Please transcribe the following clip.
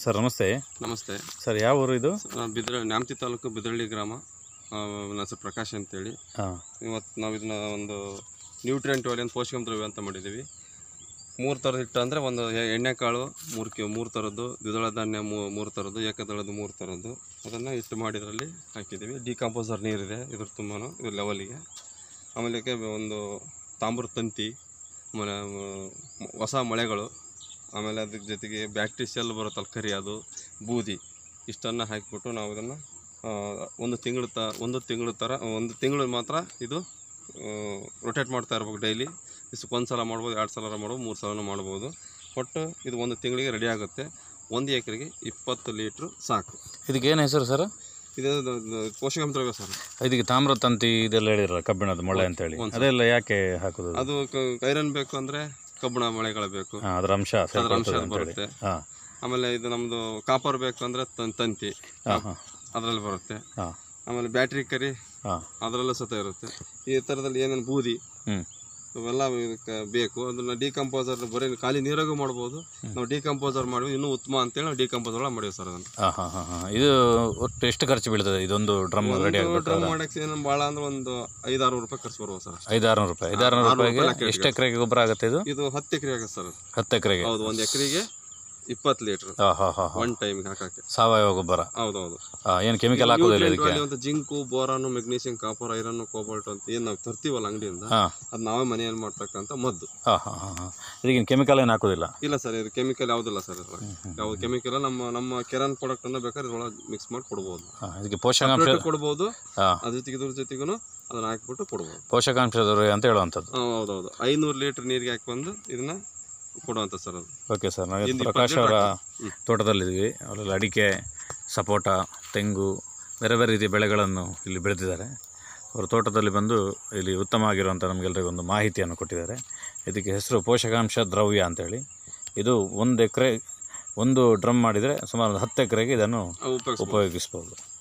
Sir ನಮಸ್ತೆ ನಮಸ್ತೆ sir ಯಾವ ಊರು ಇದು ನಾನು ಬಿದ್ರ ನ್ಯಾಮತಿ ತಾಲೂಕು ಬಿದರಳ್ಳಿ ಗ್ರಾಮ ಆ, ನನ್ನ ಹೆಸರು ಪ್ರಕಾಶ್ ಅಂತೇಳಿ ಹಾಂ ಇವತ್ತು ನಾವು ಇದನ್ನ ಒಂದು ನ್ಯೂಟ್ರಿಯೆಂಟ್ ವ್ಯಾಲಿ ಅಂತ ಪೋಷಕಾಂಶ ದ್ರವ್ಯ ಅಂತ ಮಾಡಿದ್ದೀವಿ ಮೂರು ಥರದ ಹಿಟ್ಟು ಅಂದರೆ ಒಂದು ಎ- ಎಣ್ಣೆಕಾಳು ಮೂರು ಕಿ ಮೂರು ಥರದ್ದು ದ್ವಿದಳ ಧಾನ್ಯ ಮೂ- ಮೂರು ಥರದ್ದು ಏಕದಳದ್ದು ಮೂರು ಥರದ್ದು ಅದನ್ನು ಹಿಟ್ಟು ಮಾಡಿದ್ರಲ್ಲಿ ಹಾಕಿದ್ದೀವಿ ಡಿಕಾಂಪೋಸರ್ ನೀರಿದೆ ಇದ್ರ ತುಂಬಾ ಇದು ಲೆವೆಲಿಗೆ ಆಮೇಲೆ ಇದಕ್ಕೆ ಒಂದು ತಾಮ್ರ ತಂತಿ ಆಮೇಲೆ ಮ- ಹೊಸ ಮಳೆಗಳು ಆಮೇಲೆ ಅದ್ರ ಜೊತೆಗೆ ಬ್ಯಾಟ್ರಿ ಸೆಲ್ ಬರುತ್ತಲ್ಲ ಕರಿ ಅದು ಬೂದಿ ಇಷ್ಟನ್ನು ಹಾಕಿಬಿಟ್ಟು ನಾವು ಇದನ್ನು ಒಂದು ತಿಂಗಳು ತ ಒಂದು ತಿಂಗಳು ಥರ ಒಂದು ತಿಂಗಳು ಮಾತ್ರ ಇದು ರೊಟೇಟ್ ಮಾಡ್ತಾ ಇರ್ಬೇಕು ಡೈಲಿ ಒಂದು ಸಲ ಮಾಡ್ಬೋದು ಎರಡು ಸಲ ಮಾಡ್ಬೋದು ಮೂರು ಸಲನೂ ಮಾಡ್ಬೋದು ಒಟ್ಟು ಇದು ಒಂದು ತಿಂಗಳಿಗೆ ರೆಡಿ ಆಗುತ್ತೆ ಒಂದು ಎಕರೆಗೆ ಇಪ್ಪತ್ತು ಲೀಟ್ರು ಸಾಕು ಇದಕ್ಕೆ ಏನು ಹೆಸರು ಸರ್ ಇದು ದ- ದ- ಪೋಷಕಾಂಶ ದ್ರವ್ಯ ಸರ್ ಇದಕ್ಕೆ ತಾಮ್ರ ತಂತಿ ಇದೆಲ್ಲ ಹೇಳಿರಲ್ಲ ಕಬ್ಬಿಣದ ಮೊಳೆ ಅಂತೇಳಿ ಒಂದು ಅದೆಲ್ಲ ಯಾಕೆ ಹಾಕೋದು ಅದು ಐರನ್ ಬೇಕು ಅಂದರೆ ಕಬ್ಬಣ ಮಳೆಗಳು ಬೇಕು ಹಾಂ ಅದರ ಅಂಶ ಅದರ ಅಂಶ ಸೇರ್ಕೊಳ್ತದೆ ಅಂತೇಳಿ ಬರುತ್ತೆ ಹಾಂ ಆಮೇಲೆ ಇದು ನಮ್ಮದು ಕಾಪರ್ ಬೇಕು ಅಂದರೆ ತಂತಿ ಹಾಂ ಹಾಂ ಅದರಲ್ಲಿ ಬರುತ್ತೆ ಹಾಂ ಆಮೇಲೆ ಬ್ಯಾಟ್ರಿ ಕರಿ ಹಾಂ ಅದರಲ್ಲೂ ಸತ ಇರುತ್ತೆ ಈ ಥರದಲ್ಲಿ ಏನೇನು ಬೂದಿ ಹ್ಞೂ ಇವೆಲ್ಲ ಇದಕ್ಕೆ ಬೇಕು ಅದನ್ನ ಡಿಕಂಪೋಸರ್ ಬರೀ ಖಾಲಿ ನೀರಾಗೂ ಮಾಡ್ಬೋದು ನಾವು ಡಿಕಂಪೋಸರ್ ಮಾಡಿ ಇನ್ನೂ ಉತ್ತಮ ಅಂತೇಳಿ ನಾವು ಡಿಕಂಪೋಸರ್ ಒಳಗೆ ಮಾಡೀವಿ ಸರ್ ಅದನ್ನು ಹಾಂ ಹಾಂ ಹಾಂ ಹಾಂ ಇದು ಒಟ್ಟು ಎಷ್ಟು ಖರ್ಚು ಬೀಳ್ತದೆ ಇದೊಂದು ಡ್ರಮ್ ರೆಡಿ ಆಗಬೇಕು ಡ್ರಮ್ ಮಾಡಕ್ಕೆ ಏನು ಭಾಳ ಅಂದ್ರೆ ಒಂದು ಐದಾರು ರೂಪಾಯಿ ಖರ್ಚು ಬರ್ಬೋದು ಸರ್ ಅಷ್ಟೇ. ಐದಾರು ರೂಪಾಯಿ ಐದಾರು ಆರ್ನೂರು ರೂಪಾಯಿಗೆ ರೂಪಾಯಿ ಲೆಕ್ಕ ಎಷ್ಟು ಎಕರೆಗೆ ಗೊಬ್ಬರ ಆಗುತ್ತೆ ಇದು ಇದು ಹತ್ತು ಎಕರೆ ಆಗುತ್ತೆ ಸರ್ ಅದು. ಹತ್ತು ಎಕರೆಗೆ ಹೌದು ಒಂದು ಎಕರೆಗೆ ಇಪ್ಪತ್ತು ಲೀಟ್ರ್ ಹಾಂ ಹಾಂ ಹಾಂ ಹಾಂ ಒನ್ ಟೈಮ್ಗೆ ಹಾಕಕ್ಕೆ ಸಾವಯವ ಗೊಬ್ಬರ ಹೌದು ಏನು ಕೆಮಿಕಲ್ ಹಾಕೋದಿಲ್ಲ ಇದಕ್ಕೆ ಅಂತ zinc boron magnesium copper iron cobalt ಅಂತ ಏನು ನಾವು ತರ್ತೀವಲ್ಲ ಅಂಗಡಿಯಿಂದ ಹಾಂ ಅದು ನಾವೇ ಮನೆಯಲ್ಲಿ ಮಾಡ್ತಕ್ಕಂಥ ಮದ್ದು ಹಾಂ ಹಾಂ ಹಾಂ ಹಾಂ ಇದಕ್ಕೆ ಕೆಮಿಕಲ್ ಏನು ಹಾಕೋದಿಲ್ಲ ಇಲ್ಲ ಸರ್ ಇದು ಕೆಮಿಕಲ್ ಯಾವುದಿಲ್ಲ ಸರ್ ಇದ್ರಾಗ ಯಾವ್ದು ಕೆಮಿಕಲ್ ನಮ್ಮ ನಮ್ಮ ಕೆರನ್ ಪ್ರಾಡಕ್ಟ್ ಅನ್ನ ಬೇಕಾದ್ರೆ ಇದ್ರೊಳಗೆ ಮಿಕ್ಸ್ ಮಾಡಿ ಕೊಡ್ಬೋದು ಹಾಂ ಇದಕ್ಕೆ ಪೋಷಕಾಂಶ Separate ಕೊಡ್ಬೋದು ಹಾಂ ಅದ್ರ ಜೊತೆಗೆ ಇದ್ರ ಜೊತೆಗೂ ಅದನ್ನ ಹಾಕ್ಬಿಟ್ಟು ಕೊಡ್ಬೋದು ಪೋಷಕಾಂಶದ ಅಂತ ಹೇಳುವಂಥದ್ದು ಹಾ, ಹೌದೌದು ಐನೂರು ಲೀಟರ್ ನೀರಿಗೆ ಹಾಕಿ ಬಂದು ಇದನ್ನ ಕೊಡುವಂತ ಸರ್ ಅದು ಓಕೆ ಸರ್ ನಾವು ಇಂದು ಪ್ರಕಾಶ್ ಇಪ್ಪತ್ತು ಅವರ ಹ್ಮ್. ತೋಟದಲ್ಲಿದ್ದೀವಿ ಅವರಲ್ಲಿ ಅಡಿಕೆ ಸಪೋಟ ತೆಂಗು ಬೇರೆ ಬೇರೆ ರೀತಿಯ ಬೆಳೆಗಳನ್ನು ಇಲ್ಲಿ ಬೆಳೆದಿದ್ದಾರೆ ಅವರ ತೋಟದಲ್ಲಿ ಬಂದು ಇಲ್ಲಿ ಉತ್ತಮವಾಗಿರುವಂಥ ನಮಗೆಲ್ಲರಿಗೂ ಒಂದು ಮಾಹಿತಿಯನ್ನು ಕೊಟ್ಟಿದ್ದಾರೆ ಇದಕ್ಕೆ ಹೆಸರು ಪೋಷಕಾಂಶ ದ್ರವ್ಯ ಅಂತೇಳಿ ಇದು ಒಂದು ಎಕರೆ ಒಂದು ಡ್ರಮ್ ಮಾಡಿದರೆ ಸುಮಾರು ಒಂದು ಹತ್ತು ಎಕರೆಗೆ ಇದನ್ನು ಅವು ಉಪಯೋಗಿಸ್ಬೋದು ಉಪಯೋಗಿಸ್ಬೋದು